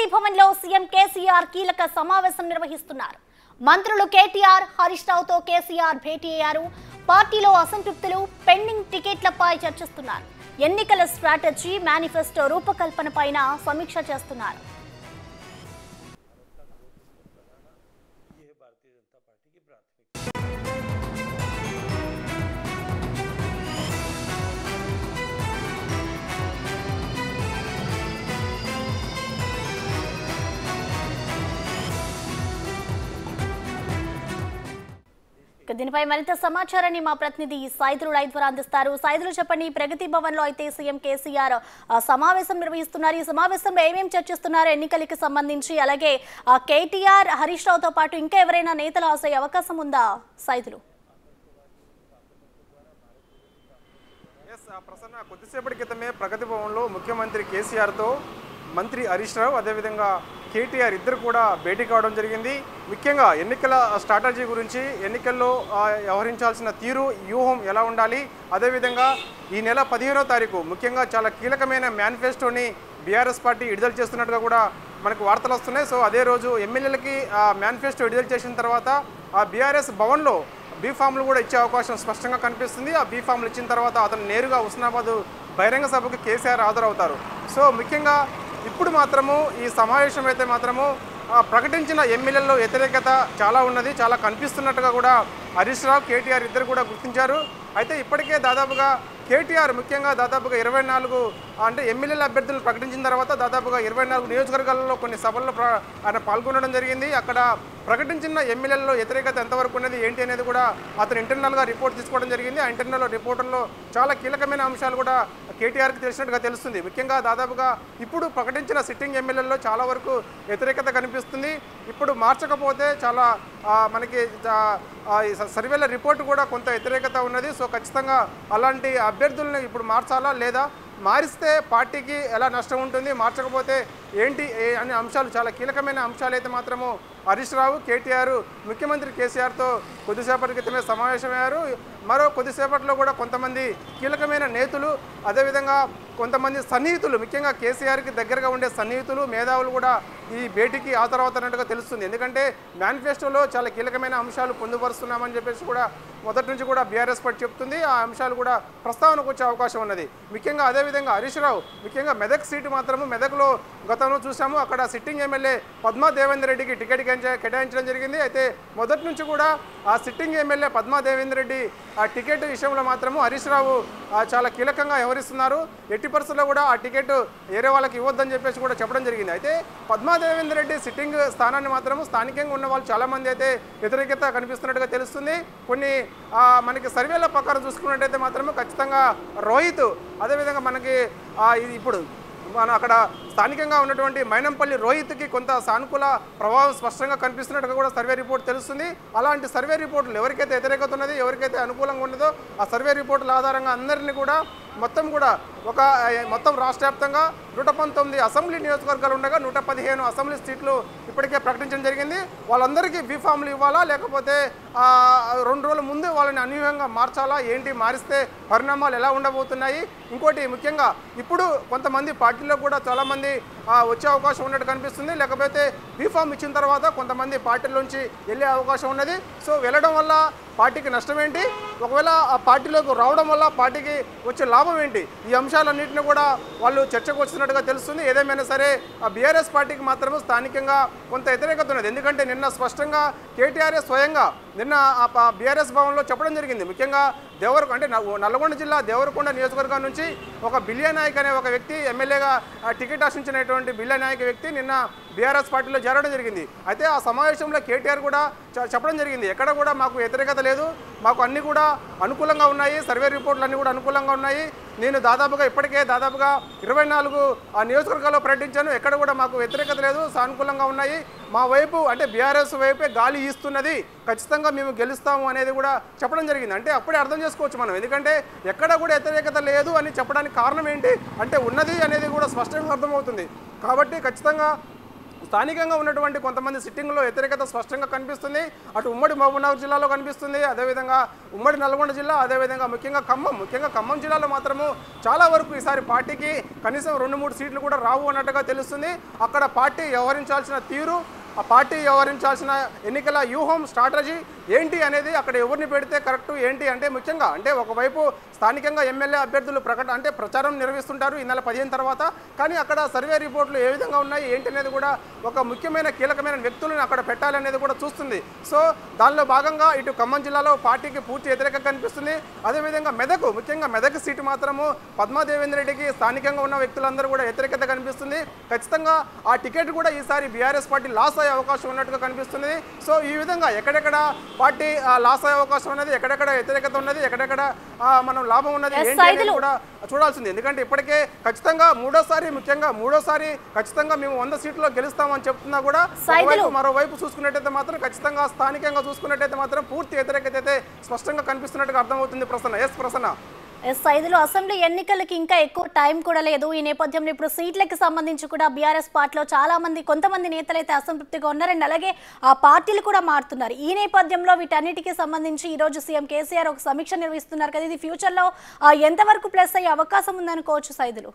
భవన్ లో సీఎం కేసీఆర్ కీలక సమావేశం నిర్వహిస్తున్నారు మంత్రులు కేటీఆర్ హరీష్ రావుతో కేసీఆర్ భేటీ అయ్యారు పార్టీలో అసంతృప్తులు పెండింగ్ టికెట్లపై చర్చిస్తున్నారు ఎన్నికల స్ట్రాటజీ మేనిఫెస్టో రూపకల్పన పైన సమీక్ష చేస్తున్నారు ఇక దీనిపై మరింత సమాచారాన్ని మా ప్రతినిధి సైదులు లైవ్ ద్వారా అందిస్తారు సైదులు చెప్పండి ప్రగతి భవన్ లో అయితే సీఎం కేసీఆర్ ఆ, సమావేశం నిర్వహిస్తున్నారు ఈ సమావేశంలో ఏమేమి చర్చిస్తున్నారు ఎన్నికలకి సంబంధించి అలాగే ఆ, కేటీఆర్ హరీష్ రావుతో పాటు ఇంకా ఎవరైనా నేతలు హాజరయ్యే అవకాశం ఉందా సైదులు ఎస్ ఆ ప్రసన్న కొద్దిసేపటి క్రితమే ప్రగతి భవన్లో ముఖ్యమంత్రి కేసీఆర్తో మంత్రి హరీష్ రావు అదేవిధంగా కేటీఆర్ ఇద్దరు కూడా భేటీ కావడం జరిగింది ముఖ్యంగా ఎన్నికల స్ట్రాటజీ గురించి ఎన్నికల్లో ఆ, వ్యవహరించాల్సిన తీరు వ్యూహం ఎలా ఉండాలి అదేవిధంగా ఈ నెల పదిహేనో తారీఖు ముఖ్యంగా చాలా కీలకమైన మేనిఫెస్టోని బీఆర్ఎస్ పార్టీ విడుదల చేస్తున్నట్టుగా కూడా మనకు వార్తలు వస్తున్నాయి సో అదే రోజు ఎమ్మెల్యేలకి ఆ మేనిఫెస్టో విడుదల చేసిన తర్వాత ఆ బీఆర్ఎస్ భవన్లో బీ ఫామ్లు కూడా ఇచ్చే అవకాశం స్పష్టంగా కనిపిస్తుంది ఆ బీ ఫామ్లు ఇచ్చిన తర్వాత అతను నేరుగా హుస్నాబాద్ బహిరంగ సభకు కేసీఆర్ హాజరవుతారు సో ముఖ్యంగా ఇప్పుడు మాత్రము ఈ సమావేశం అయితే మాత్రము ఆ, ప్రకటించిన ఎమ్మెల్యేల్లో వ్యతిరేకత చాలా ఉన్నది చాలా కనిపిస్తున్నట్టుగా కూడా హరీష్ రావు కేటీఆర్ ఇద్దరు కూడా గుర్తించారు అయితే ఇప్పటికే దాదాపుగా కేటీఆర్ ముఖ్యంగా దాదాపుగా ఇరవై నాలుగు అంటే ఎమ్మెల్యేల అభ్యర్థులు ప్రకటించిన తర్వాత దాదాపుగా ఇరవై నాలుగు నియోజకవర్గాలలో కొన్ని సభల్లో ప్ర- ఆయన పాల్గొనడం జరిగింది అక్కడ ప్రకటించిన ఎమ్మెల్యేలలో వ్యతిరేకత ఎంతవరకు ఉన్నది ఏంటి అనేది కూడా అతను ఇంటర్నల్గా రిపోర్ట్ తీసుకోవడం జరిగింది ఆ ఇంటర్నల్ రిపోర్టుల్లో చాలా కీలకమైన అంశాలు కూడా కేటీఆర్కి తెలిసినట్టుగా తెలుస్తుంది ముఖ్యంగా దాదాపుగా ఇప్పుడు ప్రకటించిన సిట్టింగ్ ఎమ్మెల్యేల్లో చాలా వరకు వ్యతిరేకత కనిపిస్తుంది ఇప్పుడు మార్చకపోతే చాలా ఆ, మనకి ఆ, ఆ, ఈ స- సర్వేల రిపోర్ట్ కూడా కొంత వ్యతిరేకత ఉన్నది సో ఖచ్చితంగా అలాంటి అభ్యర్థులను ఇప్పుడు మార్చాలా లేదా మారిస్తే పార్టీకి ఎలా నష్టం ఉంటుంది మార్చకపోతే ఏంటి ఏ- అనే అంశాలు చాలా కీలకమైన అంశాలు అయితే మాత్రము హరీష్ రావు కేటీఆర్ ముఖ్యమంత్రి కేసీఆర్తో కొద్దిసేపటి క్రితమే సమావేశమయ్యారు మరో కొద్దిసేపట్లో కూడా కొంతమంది కీలకమైన నేతలు అదేవిధంగా కొంతమంది సన్నిహితులు ముఖ్యంగా కేసీఆర్కి దగ్గరగా ఉండే సన్నిహితులు మేధావులు కూడా ఈ భేటీకి హాజరవుతున్నట్టుగా తెలుస్తుంది ఎందుకంటే మేనిఫెస్టోలో చాలా కీలకమైన అంశాలు పొందుపరుస్తున్నామని చెప్పేసి కూడా మొదటి నుంచి కూడా బీఆర్ఎస్ పార్టీ చెప్తుంది ఆ అంశాలు కూడా ప్రస్తావనకు వచ్చే అవకాశం ఉన్నది ముఖ్యంగా అదేవిధంగా హరీష్ రావు ముఖ్యంగా మెదక్ సీటు మాత్రము మెదక్లో గతంలో చూసాము అక్కడ సిట్టింగ్ ఎమ్మెల్యే పద్మా దేవేందర్ రెడ్డికి టికెట్ కేంచ- కేటాయించడం జరిగింది అయితే మొదటి నుంచి కూడా ఆ సిట్టింగ్ ఎమ్మెల్యే పద్మా దేవేందర్ రెడ్డి ఆ టికెట్ విషయంలో మాత్రము హరీష్ రావు ఆ, చాలా కీలకంగా వ్యవహరిస్తున్నారు ఎట్టి పరిస్థితుల్లో కూడా ఆ టికెట్ వేరే వాళ్ళకి ఇవ్వద్దని చెప్పేసి కూడా చెప్పడం జరిగింది అయితే పద్మా దేవేందర్ రెడ్డి సిట్టింగ్ స్థానాన్ని మాత్రము స్థానికంగా ఉన్న వాళ్ళు చాలా మంది అయితే వ్యతిరేకత కనిపిస్తున్నట్టుగా తెలుస్తుంది కొన్ని ఆ, మనకి సర్వేల ప్రకారం చూసుకున్నట్టయితే మాత్రము ఖచ్చితంగా రోహిత్ అదేవిధంగా మనకి ఆ, ఇది ఇప్పుడు మన అక్కడ స్థానికంగా ఉన్నటువంటి మైనంపల్లి రోహిత్కి కొంత సానుకూల ప్రభావం స్పష్టంగా కనిపిస్తున్నట్టుగా కూడా సర్వే రిపోర్ట్ తెలుస్తుంది అలాంటి సర్వే రిపోర్టులు ఎవరికైతే వ్యతిరేకత ఉన్నది ఎవరికైతే అనుకూలంగా ఉన్నదో ఆ సర్వే రిపోర్టుల ఆధారంగా అందరినీ కూడా మొత్తం కూడా ఒక ఆ, మొత్తం రాష్ట్ర వ్యాప్తంగా నూట పంతొమ్మిది అసెంబ్లీ నియోజకవర్గాలు ఉండగా నూట పదిహేను అసెంబ్లీ సీట్లు ఇప్పటికే ప్రకటించడం జరిగింది వాళ్ళందరికీ బీ ఫామ్లు ఇవ్వాలా లేకపోతే ఆ, రెండు రోజుల ముందు వాళ్ళని అనూహ్యంగా మార్చాలా ఏంటి మారిస్తే పరిణామాలు ఎలా ఉండబోతున్నాయి ఇంకోటి ముఖ్యంగా ఇప్పుడు కొంతమంది పార్టీలో కూడా చాలామంది ఆ, వచ్చే అవకాశం ఉన్నట్టు కనిపిస్తుంది లేకపోతే బీ ఫామ్ ఇచ్చిన తర్వాత కొంతమంది పార్టీలోంచి వెళ్ళే అవకాశం ఉన్నది సో వెళ్ళడం వల్ల పార్టీకి నష్టం ఏంటి ఒకవేళ ఆ పార్టీలోకి రావడం వల్ల పార్టీకి వచ్చే లాభం ఏంటి ఈ అంశాలన్నింటినీ కూడా వాళ్ళు చర్చకు వచ్చినట్టుగా తెలుస్తుంది ఏదేమైనా సరే ఆ బీఆర్ఎస్ పార్టీకి మాత్రమే స్థానికంగా కొంత వ్యతిరేకత ఉన్నది ఎందుకంటే నిన్న స్పష్టంగా కేటీఆర్ఏ స్వయంగా నిన్న ఆ బీఆర్ఎస్ భవన్లో చెప్పడం జరిగింది ముఖ్యంగా దేవర అంటే న- నల్గొండ జిల్లా దేవరకొండ నియోజకవర్గం నుంచి ఒక బిలియా నాయక్ అనే ఒక వ్యక్తి ఎమ్మెల్యేగా ఆ, టికెట్ ఆశించినటువంటి బిలియా నాయక్ వ్యక్తి నిన్న బీఆర్ఎస్ పార్టీలో చేరడం జరిగింది అయితే ఆ సమావేశంలో కేటీఆర్ కూడా చ- చెప్పడం జరిగింది ఎక్కడ కూడా మాకు వ్యతిరేకత లేదు మాకు అన్ని కూడా అనుకూలంగా ఉన్నాయి సర్వే రిపోర్ట్లు అన్ని కూడా అనుకూలంగా ఉన్నాయి నేను దాదాపుగా ఇప్పటికే దాదాపుగా ఇరవై నాలుగు ఆ నియోజకవర్గాల్లో పర్యటించాను ఎక్కడ కూడా మాకు వ్యతిరేకత లేదు సానుకూలంగా ఉన్నాయి మా వైపు అంటే బీఆర్ఎస్ వైపే గాలి ఈస్తున్నది ఖచ్చితంగా మేము గెలుస్తాము అనేది కూడా చెప్పడం జరిగింది అంటే అప్పుడే అర్థం చేసుకోవచ్చు మనం ఎందుకంటే ఎక్కడ కూడా వ్యతిరేకత లేదు అని చెప్పడానికి కారణం ఏంటి అంటే ఉన్నది అనేది కూడా స్పష్టంగా అర్థమవుతుంది కాబట్టి ఖచ్చితంగా స్థానికంగా ఉన్నటువంటి కొంతమంది సిట్టింగ్లో వ్యతిరేకత స్పష్టంగా కనిపిస్తుంది అటు ఉమ్మడి మహబూబ్నగర్ జిల్లాలో కనిపిస్తుంది అదేవిధంగా ఉమ్మడి నల్గొండ జిల్లా అదేవిధంగా ముఖ్యంగా ఖమ్మం ముఖ్యంగా ఖమ్మం జిల్లాలో మాత్రము చాలా వరకు ఈసారి పార్టీకి కనీసం రెండు మూడు సీట్లు కూడా రావు అన్నట్టుగా తెలుస్తుంది అక్కడ పార్టీ వ్యవహరించాల్సిన తీరు ఆ పార్టీ వ్యవహరించాల్సిన ఎన్నికల వ్యూహం స్ట్రాటజీ ఏంటి అనేది అక్కడ ఎవరిని పెడితే కరెక్ట్ ఏంటి అంటే ముఖ్యంగా అంటే ఒకవైపు స్థానికంగా ఎమ్మెల్యే అభ్యర్థులు ప్రకటన అంటే ప్రచారం నిర్వహిస్తుంటారు ఈ నెల పదిహేను తర్వాత కానీ అక్కడ సర్వే రిపోర్ట్లు ఏ విధంగా ఉన్నాయి ఏంటి అనేది కూడా ఒక ముఖ్యమైన కీలకమైన వ్యక్తులను అక్కడ పెట్టాలనేది కూడా చూస్తుంది సో దానిలో భాగంగా ఇటు ఖమ్మం జిల్లాలో పార్టీకి పూర్తి వ్యతిరేకత కనిపిస్తుంది అదేవిధంగా మెదక్ ముఖ్యంగా మెదక్ సీటు మాత్రము పద్మాదేవేంద్ర రెడ్డికి స్థానికంగా ఉన్న వ్యక్తులందరూ కూడా వ్యతిరేకత కనిపిస్తుంది ఖచ్చితంగా ఆ టికెట్ కూడా ఈసారి బీఆర్ఎస్ పార్టీ లాస్ అయ్యే అవకాశం ఉన్నట్టుగా కనిపిస్తుంది సో ఈ విధంగా ఎక్కడెక్కడ పార్టీ ఆ, లాస్ అయ్యే అవకాశం ఉన్నది ఎక్కడెక్కడ వ్యతిరేకత ఉన్నది ఎక్కడెక్కడ ఆ, మనం లాభం ఉన్నది Yes, ఏంటి అనేది సైదులు. కూడా చూడాల్సింది ఎందుకంటే ఇప్పటికే ఖచ్చితంగా మూడోసారి ముఖ్యంగా మూడోసారి ఖచ్చితంగా మేము వంద సీట్లో గెలుస్తామని చెప్తున్నా కూడా సైదులు. ఒకవైపు మరోవైపు చూసుకున్నట్టయితే మాత్రం ఖచ్చితంగా స్థానికంగా చూసుకున్నట్టయితే మాత్రం పూర్తి వ్యతిరేకత అయితే స్పష్టంగా కనిపిస్తున్నట్టుగా అర్థమవుతుంది ప్రసన్న ఎస్ ప్రసన్న ఎస్ ఐదులో అసెంబ్లీ ఎన్నికలకి ఇంకా ఎక్కువ టైం కూడా లేదు ఈ నేపథ్యంలో ఇప్పుడు సీట్లకి సంబంధించి కూడా బీఆర్ఎస్ పార్టీలో చాలా మంది కొంతమంది నేతలు అయితే అసంతృప్తిగా ఉన్నారు అండ్ అలాగే ఆ పార్టీలు కూడా మారుతున్నారు ఈ నేపథ్యంలో వీటన్నిటికీ సంబంధించి ఈ రోజు సీఎం కేసీఆర్ ఒక సమీక్ష నిర్వహిస్తున్నారు కదా ఇది ఫ్యూచర్లో ఆ, ఎంతవరకు ప్లస్ అయ్యే అవకాశం ఉందనుకోవచ్చు సైదులు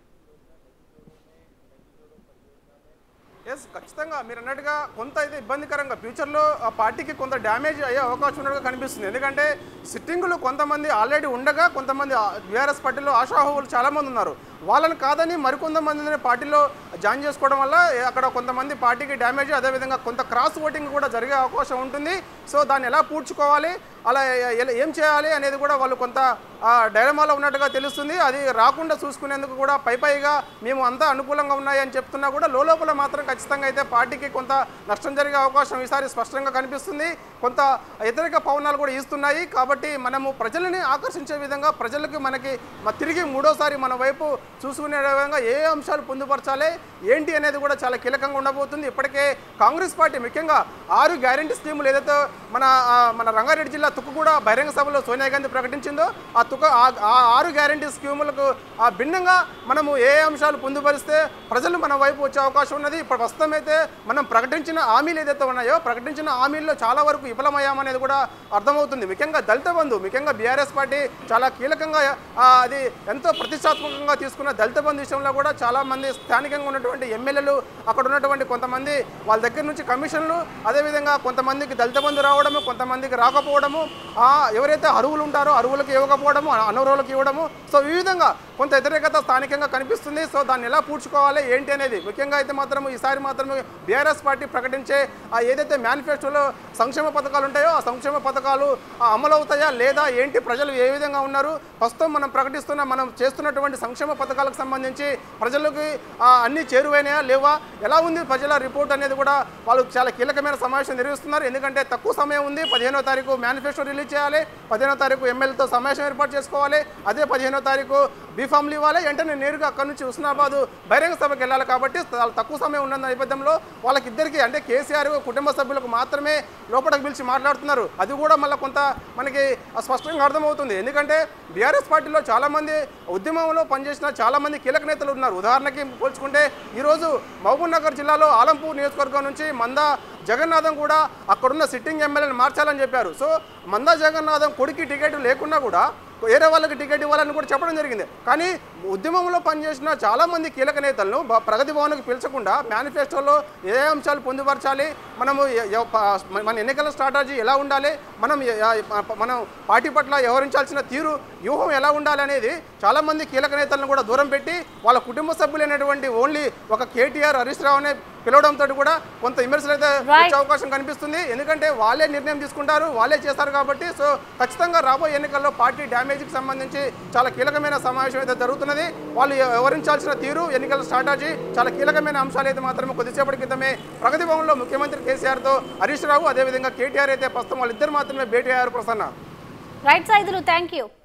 ఎస్ ఖచ్చితంగా మీరు అన్నట్టుగా కొంత అయితే ఇబ్బందికరంగా ఫ్యూచర్లో ఆ పార్టీకి కొంత డ్యామేజ్ అయ్యే అవకాశం ఉన్నట్టుగా కనిపిస్తుంది ఎందుకంటే సిట్టింగులు కొంతమంది ఆల్రెడీ ఉండగా కొంతమంది బీఆర్ఎస్ పార్టీలో ఆశాహువులు చాలామంది ఉన్నారు వాళ్ళని కాదని మరికొంతమందిని పార్టీలో జాయిన్ చేసుకోవడం వల్ల ఏ- అక్కడ కొంతమంది పార్టీకి డ్యామేజ్ అదేవిధంగా కొంత క్రాస్ ఓటింగ్ కూడా జరిగే అవకాశం ఉంటుంది సో దాన్ని ఎలా పూడ్చుకోవాలి అలా ఎ- ఎ- ఏం చేయాలి అనేది కూడా వాళ్ళు కొంత డైలమాలో ఉన్నట్టుగా తెలుస్తుంది అది రాకుండా చూసుకునేందుకు కూడా పై పైగా మేము అంతా అనుకూలంగా ఉన్నాయి అని చెప్తున్నా కూడా లోపల మాత్రం ఖచ్చితంగా అయితే పార్టీకి కొంత నష్టం జరిగే అవకాశం ఈసారి స్పష్టంగా కనిపిస్తుంది కొంత వ్యతిరేక పవనాలు కూడా ఇస్తున్నాయి కాబట్టి మనము ప్రజలని ఆకర్షించే విధంగా ప్రజలకు మనకి మ- తిరిగి మూడోసారి మన వైపు చూసుకునే విధంగా ఏ అంశాలు పొందుపరచాలి ఏంటి అనేది కూడా చాలా కీలకంగా ఉండబోతుంది ఇప్పటికే కాంగ్రెస్ పార్టీ ముఖ్యంగా ఆరు గ్యారంటీ స్కీములు ఏదైతే మన ఆ, మన రంగారెడ్డి జిల్లా తుక్కు కూడా బహిరంగ సభలో సోనియా గాంధీ ప్రకటించిందో ఆ తుక ఆ- ఆ ఆరు గ్యారంటీ స్కీములకు ఆ భిన్నంగా మనము ఏ అంశాలు పొందుపరిస్తే ప్రజలు మన వైపు వచ్చే అవకాశం ఉన్నది ఇప్పుడు ప్రస్తుతం అయితే మనం ప్రకటించిన హామీలు ఏదైతే ఉన్నాయో ప్రకటించిన హామీల్లో చాలా వరకు విఫలమయ్యామనేది కూడా అర్థమవుతుంది ముఖ్యంగా దళిత బంధు ముఖ్యంగా బీఆర్ఎస్ పార్టీ చాలా కీలకంగా ఆ, అది ఎంతో ప్రతిష్టాత్మకంగా తీసుకున్న దళిత బంధు విషయంలో కూడా చాలా మంది స్థానికంగా ఉన్నటువంటి ఎమ్మెల్యేలు అక్కడ ఉన్నటువంటి కొంతమంది వాళ్ళ దగ్గర నుంచి కమిషన్లు అదేవిధంగా కొంతమందికి దళిత బంధు రావడము కొంతమందికి రాకపోవడము ఆ, ఎవరైతే అరువులు ఉంటారో అరువులకు ఇవ్వకపోవడము అనర్హులకు ఇవ్వడము సో ఈ విధంగా కొంత వ్యతిరేకత స్థానికంగా కనిపిస్తుంది సో దాన్ని ఎలా పూడ్చుకోవాలి ఏంటి అనేది ముఖ్యంగా అయితే మాత్రం ఈసారి మాత్రం బీఆర్ఎస్ పార్టీ ప్రకటించే ఆ ఏదైతే మేనిఫెస్టోలో సంక్షేమ పథకాలు ఉంటాయో ఆ సంక్షేమ పథకాలు ఆ, అమలు అవుతాయా లేదా ఏంటి ప్రజలు ఏ విధంగా ఉన్నారు ప్రస్తుతం మనం ప్రకటిస్తున్న మనం చేస్తున్నటువంటి సంక్షేమ పథకాలకు సంబంధించి ప్రజలకి ఆ, అన్ని చేరువైనాయా లేవా ఎలా ఉంది ప్రజల రిపోర్ట్ అనేది కూడా వాళ్ళు చాలా కీలకమైన సమావేశం నిర్వహిస్తున్నారు ఎందుకంటే తక్కువ సమయం ఉంది పదిహేనో తారీఖు మేనిఫెస్టో రిలీజ్ చేయాలి పదిహేనో తారీఖు ఎమ్మెల్యేతో సమావేశం ఏర్పాటు చేసుకోవాలి అదే పదిహేనో తారీఖు బీఫామ్లు ఇవ్వాలి వెంటనే నేరుగా అక్కడి నుంచి హుస్నాబాద్ బహిరంగ సభకి వెళ్ళాలి కాబట్టి చాలా తక్కువ సమయం ఉన్న నేపథ్యంలో వాళ్ళకి ఇద్దరికి అంటే కేసీఆర్ కుటుంబ సభ్యులకు మాత్రమే లోపలికి పిలిచి మాట్లాడుతున్నారు అది కూడా మళ్ళీ కొంత మనకి స్పష్టంగా అర్థమవుతుంది ఎందుకంటే బీఆర్ఎస్ పార్టీలో చాలామంది ఉద్యమంలో పనిచేసిన చాలామంది కీలక నేతలు ఉన్నారు ఉదాహరణకి పోల్చుకుంటే ఈరోజు మహబూబ్ నగర్ జిల్లాలో ఆలంపూర్ నియోజకవర్గం నుంచి మందా జగన్నాథం కూడా అక్కడున్న సిట్టింగ్ ఎమ్మెల్యేని మార్చాలని చెప్పారు సో మందా జగన్నాథం కొడుకు టికెట్ లేకున్నా కూడా వేరే వాళ్ళకి టికెట్ ఇవ్వాలని కూడా చెప్పడం జరిగింది కానీ ఉద్యమంలో పనిచేసిన చాలామంది కీలక నేతలను బ- ప్రగతి భవన్కి పిలిచకుండా మేనిఫెస్టోలో ఏ అంశాలు పొందుపరచాలి మనము ఎ- ఎ- ప- మన ఎన్నికల స్ట్రాటజీ ఎలా ఉండాలి మనం ఎ- ఎ- ప- మనం పార్టీ పట్ల వ్యవహరించాల్సిన తీరు వ్యూహం ఎలా ఉండాలి అనేది చాలామంది కీలక నేతలను కూడా దూరం పెట్టి వాళ్ళ కుటుంబ సభ్యులైనటువంటి ఓన్లీ ఒక కేటీఆర్ హరీష్ రావు అనే పిలవడంతో కూడా కొంత విమర్శలు అయితే Right. వచ్చే అవకాశం కనిపిస్తుంది ఎందుకంటే వాళ్ళే నిర్ణయం తీసుకుంటారు వాళ్ళే చేస్తారు కాబట్టి సో ఖచ్చితంగా రాబోయే ఎన్నికల్లో పార్టీ డ్యామేజ్కి సంబంధించి చాలా కీలకమైన సమావేశం అయితే జరుగుతున్నది వాళ్ళు వివరించాల్సిన తీరు ఎన్నికల స్ట్రాటజీ చాలా కీలకమైన అంశాలు అయితే మాత్రమే కొద్దిసేపటి క్రితమే ప్రగతి భవన్లో ముఖ్యమంత్రి కేసీఆర్తో హరీష్ రావు అదేవిధంగా కేటీఆర్ అయితే ప్రస్తుతం వాళ్ళిద్దరు మాత్రమే భేటీ అయ్యారు Prasanna right Saidulu thank you